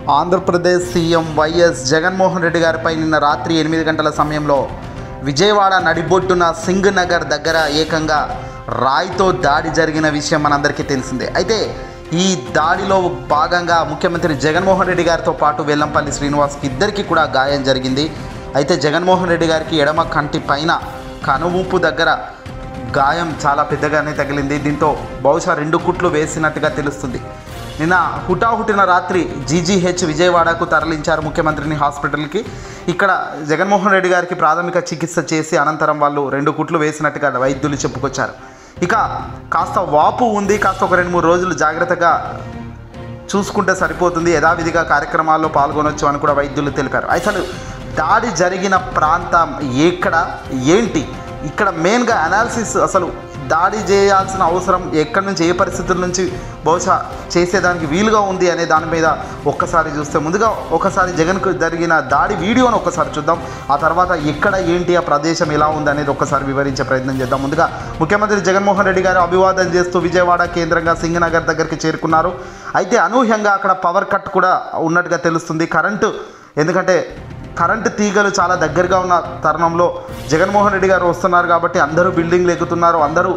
Andhra Pradesh CM YS Jaganmohan Reddy గారిపై నిన్న రాత్రి ఎనిమిది గంటల సమయంలో విజయవాడ నడిబొడ్డున సింగ్ నగర్ దగ్గర ఏకంగా రాయితో దాడి జరిగిన విషయం మనందరికీ తెలిసిందే అయితే ఈ దాడిలో భాగంగా ముఖ్యమంత్రి జగన్మోహన్ రెడ్డి గారితో పాటు వెల్లంపల్లి శ్రీనివాస్కి ఇద్దరికి కూడా గాయం జరిగింది అయితే జగన్మోహన్ రెడ్డి గారికి ఎడమ కంటి పైన కనుమూపు దగ్గర గాయం చాలా పెద్దగానే తగిలింది దీంతో బహుశా రెండు కుట్లు వేసినట్టుగా తెలుస్తుంది నిన్న హుటాహుటిన రాత్రి జీజీహెచ్ విజయవాడకు తరలించారు ముఖ్యమంత్రిని హాస్పిటల్కి ఇక్కడ జగన్మోహన్ రెడ్డి గారికి ప్రాథమిక చికిత్స చేసి అనంతరం వాళ్ళు రెండు కుట్లు వేసినట్టుగా వైద్యులు చెప్పుకొచ్చారు ఇక కాస్త వాపు ఉంది కాస్త ఒక రెండు మూడు రోజులు జాగ్రత్తగా చూసుకుంటే సరిపోతుంది యథావిధిగా కార్యక్రమాల్లో పాల్గొనొచ్చు అని కూడా వైద్యులు తెలిపారు అసలు దాడి జరిగిన ప్రాంతం ఎక్కడ ఏంటి ఇక్కడ మెయిన్గా అనాలిసిస్ అసలు దాడి చేయాల్సిన అవసరం ఎక్కడి నుంచి ఏ పరిస్థితుల నుంచి బహుశా చేసేదానికి వీలుగా ఉంది అనే దాని మీద ఒక్కసారి చూస్తే ముందుగా ఒకసారి జగన్కు జరిగిన దాడి వీడియోను ఒక్కసారి చూద్దాం ఆ తర్వాత ఎక్కడ ఏంటి ఆ ప్రదేశం ఎలా ఉంది అనేది ఒక్కసారి వివరించే ప్రయత్నం చేద్దాం ముందుగా ముఖ్యమంత్రి జగన్మోహన్ రెడ్డి గారు అభివాదం చేస్తూ విజయవాడ కేంద్రంగా సింగనగర్ దగ్గరికి చేరుకున్నారు అయితే అనూహ్యంగా అక్కడ పవర్ కట్ కూడా ఉన్నట్టుగా తెలుస్తుంది కరెంటు ఎందుకంటే కరెంటు తీగలు చాలా దగ్గరగా ఉన్న తరుణంలో జగన్మోహన్ రెడ్డి గారు వస్తున్నారు కాబట్టి అందరూ బిల్డింగ్లు ఎక్కుతున్నారు అందరూ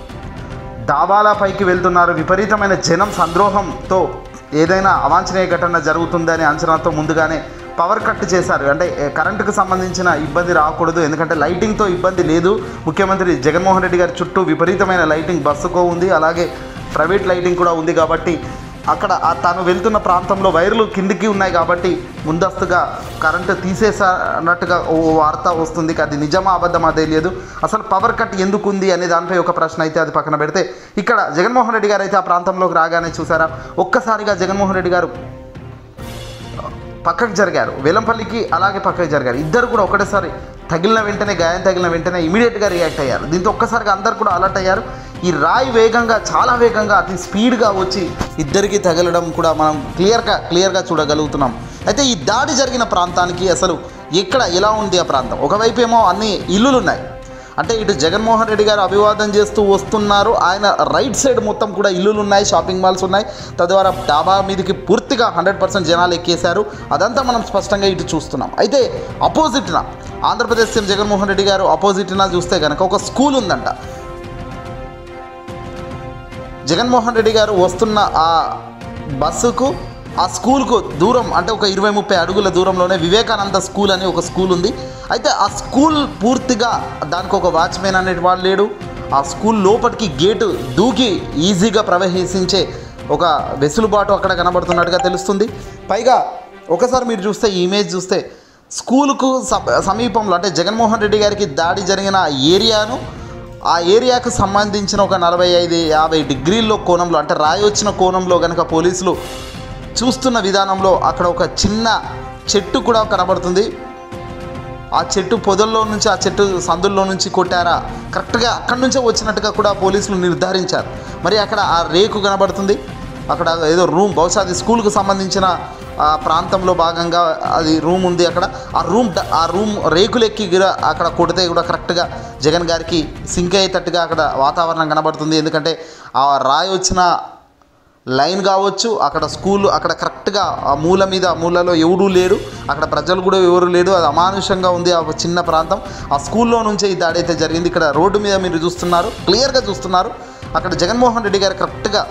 డాబాలపైకి వెళ్తున్నారు విపరీతమైన జనం సంద్రోహంతో ఏదైనా అవాంఛనీయ ఘటన జరుగుతుందనే అంచనాతో ముందుగానే పవర్ కట్ చేశారు అంటే ఏ, కరెంటుకు సంబంధించిన ఇబ్బంది రాకూడదు ఎందుకంటే లైటింగ్తో ఇబ్బంది లేదు ముఖ్యమంత్రి జగన్మోహన్ రెడ్డి గారి చుట్టూ విపరీతమైన లైటింగ్ బస్సుకో ఉంది అలాగే ప్రైవేట్ లైటింగ్ కూడా ఉంది కాబట్టి అక్కడ ఆ తాను వెళ్తున్న ప్రాంతంలో వైర్లు కిందికి ఉన్నాయి కాబట్టి ముందస్తుగా కరెంటు తీసేసినట్టుగా ఓ వార్త వస్తుంది అది నిజమా అబద్ధమా తెలియదు అసలు పవర్ కట్ ఎందుకు ఉంది అనే దానిపై ఒక ప్రశ్న అయితే అది పక్కన పెడితే ఇక్కడ జగన్మోహన్ రెడ్డి గారు అయితే ఆ ప్రాంతంలోకి రాగానే చూసారా ఒక్కసారిగా జగన్మోహన్ రెడ్డి గారు పక్కకు జరిగారు వెలంపల్లికి అలాగే పక్కకు జరిగారు ఇద్దరు కూడా ఒకటేసారి తగిలిన వెంటనే గాయం తగిలిన వెంటనే ఇమీడియట్గా రియాక్ట్ అయ్యారు దీంతో ఒక్కసారిగా అందరు కూడా అలర్ట్ అయ్యారు ఈ రాయి వేగంగా చాలా వేగంగా అతి స్పీడ్గా వచ్చి ఇద్దరికి తగలడం కూడా మనం క్లియర్గా క్లియర్గా చూడగలుగుతున్నాం అయితే ఈ దాడి జరిగిన ప్రాంతానికి అసలు ఎక్కడ ఎలా ఉంది ఆ ప్రాంతం ఒకవైపు ఏమో అన్ని ఇల్లులు ఉన్నాయి అంటే ఇటు జగన్మోహన్ రెడ్డి గారు అభివాదం చేస్తూ వస్తున్నారు ఆయన రైట్ సైడ్ మొత్తం కూడా ఇల్లులు ఉన్నాయి షాపింగ్ మాల్స్ ఉన్నాయి తద్వారా డాబా మీదకి పూర్తిగా హండ్రెడ్ పర్సెంట్ జనాలు ఎక్కేశారు అదంతా మనం స్పష్టంగా ఇటు చూస్తున్నాం అయితే అపోజిట్న ఆంధ్రప్రదేశ్ సీఎం జగన్మోహన్ రెడ్డి గారు అపోజిట్న చూస్తే కనుక ఒక స్కూల్ ఉందంట జగన్మోహన్ రెడ్డి గారు వస్తున్న ఆ బస్సుకు ఆ స్కూల్కు దూరం అంటే ఒక ఇరవై ముప్పై అడుగుల దూరంలోనే వివేకానంద స్కూల్ అని ఒక స్కూల్ ఉంది అయితే ఆ స్కూల్ పూర్తిగా దానికి ఒక వాచ్మెన్ అనేటి వాడు లేడు ఆ స్కూల్ లోపలికి గేటు దూకి ఈజీగా ప్రవేశించే ఒక వెసులుబాటు అక్కడ కనబడుతున్నట్టుగా తెలుస్తుంది పైగా ఒకసారి మీరు చూస్తే ఈ ఇమేజ్ చూస్తే స్కూలుకు స- సమీపంలో అంటే జగన్మోహన్ రెడ్డి గారికి దాడి జరిగిన ఆ ఏరియాను ఆ ఏరియాకు సంబంధించిన ఒక నలభై ఐదు యాభై డిగ్రీల్లో కోణంలో అంటే రాయి వచ్చిన కోణంలో కనుక పోలీసులు చూస్తున్న విధానంలో అక్కడ ఒక చిన్న చెట్టు కూడా కనబడుతుంది ఆ చెట్టు పొదల్లో నుంచి ఆ చెట్టు సందుల్లో నుంచి కొట్టారా కరెక్ట్గా అక్కడి నుంచే వచ్చినట్టుగా కూడా పోలీసులు నిర్ధారించారు మరి అక్కడ ఆ రేకు కనబడుతుంది అక్కడ ఏదో రూమ్ బహుశా అది స్కూల్కు సంబంధించిన ఆ ప్రాంతంలో భాగంగా అది రూమ్ ఉంది అక్కడ ఆ రూమ్ డ- ఆ రూమ్ రేకులెక్కి కూడా అక్కడ కొడితే కూడా కరెక్ట్గా జగన్ గారికి సింక్ అయ్యేటట్టుగా అక్కడ వాతావరణం కనబడుతుంది ఎందుకంటే ఆ రాయి వచ్చిన లైన్ కావచ్చు అక్కడ స్కూల్ అక్కడ కరెక్ట్గా ఆ మూల మీద మూలలో ఎవడూ లేరు అక్కడ ప్రజలు కూడా ఎవరు లేరు అది అమానుషంగా ఉంది ఆ చిన్న ప్రాంతం ఆ స్కూల్లో నుంచే ఈ దాడి అయితే జరిగింది ఇక్కడ రోడ్డు మీద మీరు చూస్తున్నారు క్లియర్గా చూస్తున్నారు అక్కడ జగన్మోహన్ రెడ్డి గారు కరెక్ట్గా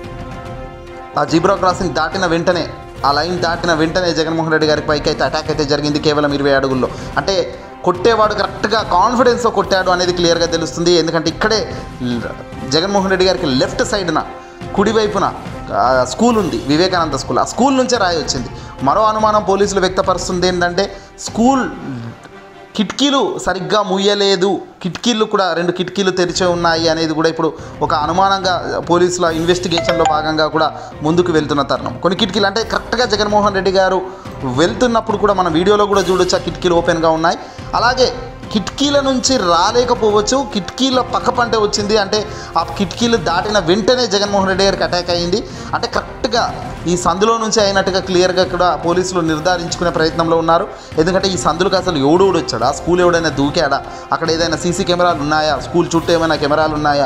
ఆ జీబ్రా క్రాసింగ్ దాటిన వెంటనే ఆ లైన్ దాటిన వెంటనే జగన్మోహన్ రెడ్డి గారికి పైకి అయితే అటాక్ అయితే జరిగింది కేవలం ఇరవై అడుగుల్లో అంటే కొట్టేవాడు కరెక్ట్గా కాన్ఫిడెన్స్తో కొట్టాడు అనేది క్లియర్గా తెలుస్తుంది ఎందుకంటే ఇక్కడే ల- జగన్మోహన్ రెడ్డి గారికి లెఫ్ట్ సైడ్న కుడివైపున ఆ, స్కూల్ ఉంది వివేకానంద స్కూల్ ఆ స్కూల్ నుంచే రాయి వచ్చింది మరో అనుమానం పోలీసులు వ్యక్తపరుస్తుంది ఏంటంటే స్కూల్ కిటికీలు సరిగ్గా ముయ్యలేదు కిటికీలు కూడా రెండు కిటికీలు తెరిచే ఉన్నాయి అనేది కూడా ఇప్పుడు ఒక అనుమానంగా పోలీసుల ఇన్వెస్టిగేషన్లో భాగంగా కూడా ముందుకు వెళ్తున్న తరుణం కొన్ని కిటికీలు అంటే కరెక్ట్గా జగన్మోహన్ రెడ్డి గారు వెళ్తున్నప్పుడు కూడా మన వీడియోలో కూడా చూడొచ్చు ఆ కిటికీలు ఓపెన్గా ఉన్నాయి అలాగే కిటికీల నుంచి రాలేకపోవచ్చు కిటికీల పక్క పంటే వచ్చింది అంటే ఆ కిటికీలు దాటిన వెంటనే జగన్మోహన్ రెడ్డి గారికి అటాక్ అయ్యింది అంటే కరెక్ట్గా ఈ సందులో నుంచి అయినట్టుగా క్లియర్గా కూడా పోలీసులు నిర్ధారించుకునే ప్రయత్నంలో ఉన్నారు ఎందుకంటే ఈ సందులకు అసలు ఎవడు ఎవడు వచ్చాడా స్కూల్ ఎవడైనా దూకాడా అక్కడ ఏదైనా సీసీ కెమెరాలు ఉన్నాయా స్కూల్ చుట్టూ ఏమైనా కెమెరాలు ఉన్నాయా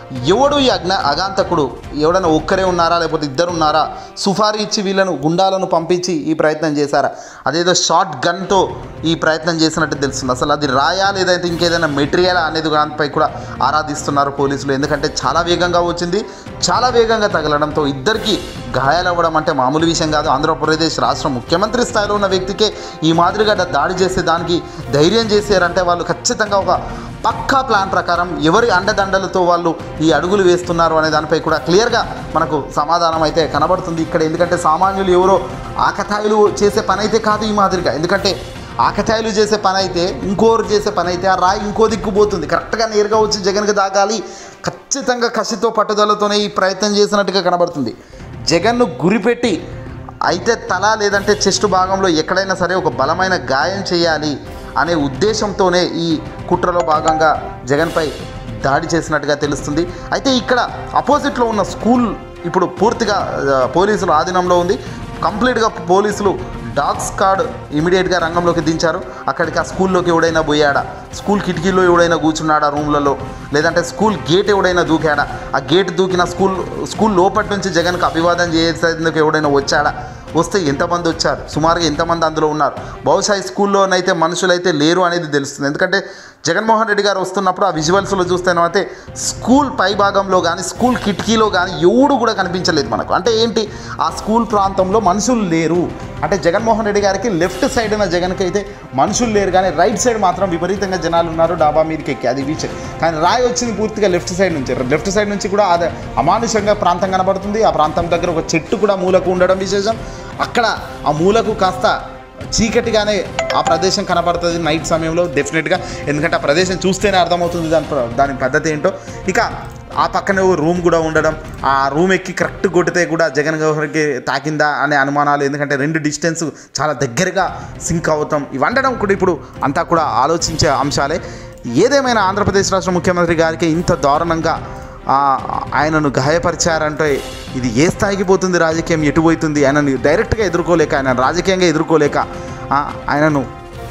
ఎవడు ఈ అజ్ఞ అగాంతకుడు ఎవడైనా ఒక్కరే ఉన్నారా లేకపోతే ఇద్దరు ఉన్నారా సుఫారీ ఇచ్చి వీళ్ళను గుండాలను పంపించి ఈ ప్రయత్నం చేశారా అదేదో షార్ట్ గన్తో ఈ ప్రయత్నం చేసినట్టు తెలుస్తుంది అసలు అది రాయా లేదైతే ఇంకేదైనా మెటీరియల్ అనేది దానిపై కూడా ఆరాధిస్తున్నారు పోలీసులు ఎందుకంటే చాలా వేగంగా వచ్చింది చాలా వేగంగా తగలడంతో ఇద్దరికి గాయాలవ్వడం అంటే మామూలు విషయం కాదు ఆంధ్రప్రదేశ్ రాష్ట్ర ముఖ్యమంత్రి స్థాయిలో ఉన్న వ్యక్తికే ఈ మాదిరిగా దాడి చేసే దానికి ధైర్యం చేశారంటే వాళ్ళు ఖచ్చితంగా ఒక పక్కా ప్లాన్ ప్రకారం ఎవరి అండదండలతో వాళ్ళు ఈ అడుగులు వేస్తున్నారు అనే దానిపై కూడా క్లియర్గా మనకు సమాధానం అయితే కనబడుతుంది ఇక్కడ ఎందుకంటే సామాన్యులు ఎవరో ఆకతాయిలు చేసే పని అయితే కాదు ఈ మాదిరిగా ఎందుకంటే ఆకతాయిలు చేసే పని అయితే ఇంకోరు చేసే పని అయితే ఆ రాయి ఇంకో దిక్కు పోతుంది కరెక్ట్గా నేరుగా వచ్చి జగన్కి దాగాలి ఖచ్చితంగా కసితో పట్టుదలతోనే ఈ ప్రయత్నం చేసినట్టుగా కనబడుతుంది జగన్ను గురిపెట్టి అయితే తల లేదంటే చెస్ట్ భాగంలో ఎక్కడైనా సరే ఒక బలమైన గాయం చేయాలి అనే ఉద్దేశంతోనే ఈ కుట్రలో భాగంగా జగన్పై దాడి చేసినట్టుగా తెలుస్తుంది అయితే ఇక్కడ అపోజిట్లో ఉన్న స్కూల్ ఇప్పుడు పూర్తిగా ఆ, పోలీసుల ఆధీనంలో ఉంది కంప్లీట్గా పోలీసులు డాగ్ స్కాడ్ ఇమీడియట్గా రంగంలోకి దించారు అక్కడికి ఆ స్కూల్లోకి ఎవడైనా పోయాడా స్కూల్ కిటికీలో ఎవడైనా కూర్చున్నాడా రూమ్లలో లేదంటే స్కూల్ గేట్ ఎవడైనా దూకాడా ఆ గేట్ దూకిన స్కూల్ స్కూల్ లోపటి నుంచి జగన్కు అభివాదం చేసేందుకు ఎవడైనా వచ్చాడా వస్తే ఎంతమంది వచ్చారు సుమారుగా ఎంతమంది అందులో ఉన్నారు బహుశా ఈ స్కూల్లోనైతే మనుషులైతే లేరు అనేది తెలుస్తుంది ఎందుకంటే జగన్మోహన్ రెడ్డి గారు వస్తున్నప్పుడు ఆ విజువల్స్లో చూస్తేనైతే స్కూల్ పై భాగంలో కానీ స్కూల్ కిటికీలో కానీ ఎవడు కూడా కనిపించలేదు మనకు అంటే ఏంటి ఆ స్కూల్ ప్రాంతంలో మనుషులు లేరు అంటే జగన్మోహన్ రెడ్డి గారికి లెఫ్ట్ సైడ్ ఉన్న జగన్కి అయితే మనుషులు లేరు కానీ రైట్ సైడ్ మాత్రం విపరీతంగా జనాలు ఉన్నారు డాబా మీదకి ఎక్కి అది విషయం కానీ రాయి వచ్చింది పూర్తిగా లెఫ్ట్ సైడ్ నుంచి లెఫ్ట్ సైడ్ నుంచి కూడా అది అమానుషంగా ప్రాంతం కనబడుతుంది ఆ ప్రాంతం దగ్గర ఒక చెట్టు కూడా మూలకు ఉండడం విశేషం అక్కడ ఆ మూలకు కాస్త చీకటిగానే ఆ ప్రదేశం కనబడుతుంది నైట్ సమయంలో డెఫినెట్గా ఎందుకంటే ఆ ప్రదేశం చూస్తేనే అర్థమవుతుంది దాని ప్ర- దాని పద్ధతి ఏంటో ఇక ఆ పక్కనే ఓ రూమ్ కూడా ఉండడం ఆ రూమ్ ఎక్కి కరెక్ట్ కొడితే కూడా జగన్ గారికి తాకిందా అనే అనుమానాలు ఎందుకంటే రెండు డిస్టెన్స్ చాలా దగ్గరగా సింక్ అవుతాం ఇవి వండడం కూడా ఇప్పుడు అంతా కూడా ఆలోచించే అంశాలే ఏదేమైనా ఆంధ్రప్రదేశ్ రాష్ట్ర ముఖ్యమంత్రి గారికి ఇంత దారుణంగా ఆ, ఆయనను గాయపరిచారంటే ఇది ఏ స్థాయికి పోతుంది రాజకీయం ఎటు పోతుంది ఆయనను డైరెక్ట్గా ఎదుర్కోలేక ఆయన రాజకీయంగా ఎదుర్కోలేక ఆ, ఆయనను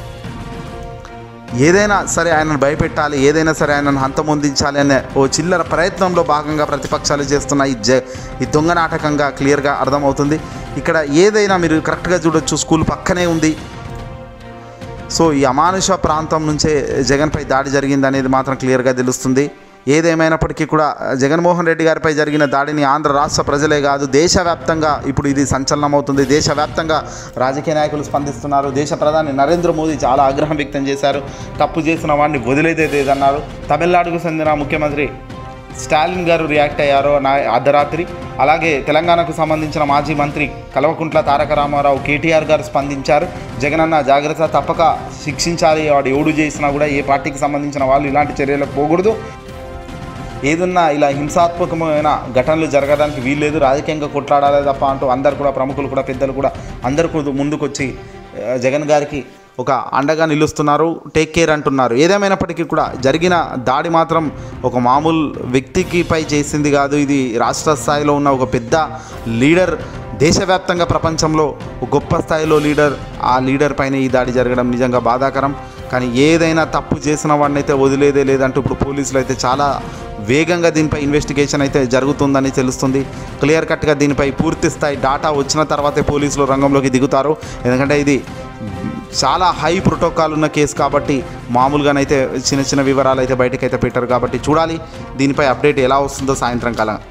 ఏదైనా సరే ఆయనను భయపెట్టాలి ఏదైనా సరే ఆయనను హంతమొందించాలి అనే ఓ చిల్లర ప్రయత్నంలో భాగంగా ప్రతిపక్షాలు చేస్తున్న ఈ జ ఈ దొంగ నాటకంగా క్లియర్గా అర్థమవుతుంది ఇక్కడ ఏదైనా మీరు కరెక్ట్గా చూడొచ్చు స్కూల్ పక్కనే ఉంది సో ఈ అమానుష ప్రాంతం నుంచే జగన్పై దాడి జరిగింది అనేది మాత్రం క్లియర్గా తెలుస్తుంది ఏదేమైనప్పటికీ కూడా జగన్మోహన్ రెడ్డి గారిపై జరిగిన దాడిని ఆంధ్ర రాష్ట్ర ప్రజలే కాదు దేశవ్యాప్తంగా ఇప్పుడు ఇది సంచలనం అవుతుంది దేశవ్యాప్తంగా రాజకీయ నాయకులు స్పందిస్తున్నారు దేశ ప్రధాని నరేంద్ర మోదీ చాలా ఆగ్రహం వ్యక్తం చేశారు తప్పు చేసిన వాడిని వదిలేదేదన్నారు తమిళనాడుకు చెందిన ముఖ్యమంత్రి స్టాలిన్ గారు రియాక్ట్ అయ్యారో నా అర్ధరాత్రి అలాగే తెలంగాణకు సంబంధించిన మాజీ మంత్రి కల్వకుంట్ల తారక రామారావు కేటీఆర్ గారు స్పందించారు జగనన్న జాగ్రత్త తప్పక శిక్షించాలి వాడు ఎవడు చేసినా కూడా ఏ పార్టీకి సంబంధించిన వాళ్ళు ఇలాంటి చర్యలకు పోకూడదు ఏదున్నా ఇలా హింసాత్మకమైన ఘటనలు జరగడానికి వీల్లేదు రాజకీయంగా కొట్లాడాలి తప్ప అంటూ అందరు కూడా ప్రముఖులు కూడా పెద్దలు కూడా అందరు కూడా ముందుకొచ్చి ఆ, జగన్ గారికి ఒక అండగా నిలుస్తున్నారు టేక్ కేర్ అంటున్నారు ఏదేమైనప్పటికీ కూడా జరిగిన దాడి మాత్రం ఒక మామూలు వ్యక్తికి పై చేసింది కాదు ఇది రాష్ట్ర స్థాయిలో ఉన్న ఒక పెద్ద లీడర్ దేశవ్యాప్తంగా ప్రపంచంలో ఒక గొప్ప స్థాయిలో లీడర్ ఆ లీడర్ పైన ఈ దాడి జరగడం నిజంగా బాధాకరం కానీ ఏదైనా తప్పు చేసిన వాడిని అయితే వదిలేదే లేదంటూ ఇప్పుడు పోలీసులు అయితే చాలా వేగంగా దీనిపై ఇన్వెస్టిగేషన్ అయితే జరుగుతుందని తెలుస్తుంది క్లియర్ కట్గా దీనిపై పూర్తి స్థాయి డాటా వచ్చిన తర్వాతే పోలీసులు రంగంలోకి దిగుతారు ఎందుకంటే ఇది చాలా హై ప్రోటోకాల్ ఉన్న కేసు కాబట్టి మామూలుగానైతే చిన్న చిన్న వివరాలు అయితే బయటకైతే పెట్టారు కాబట్టి చూడాలి దీనిపై అప్డేట్ ఎలా వస్తుందో సాయంత్రం కాలం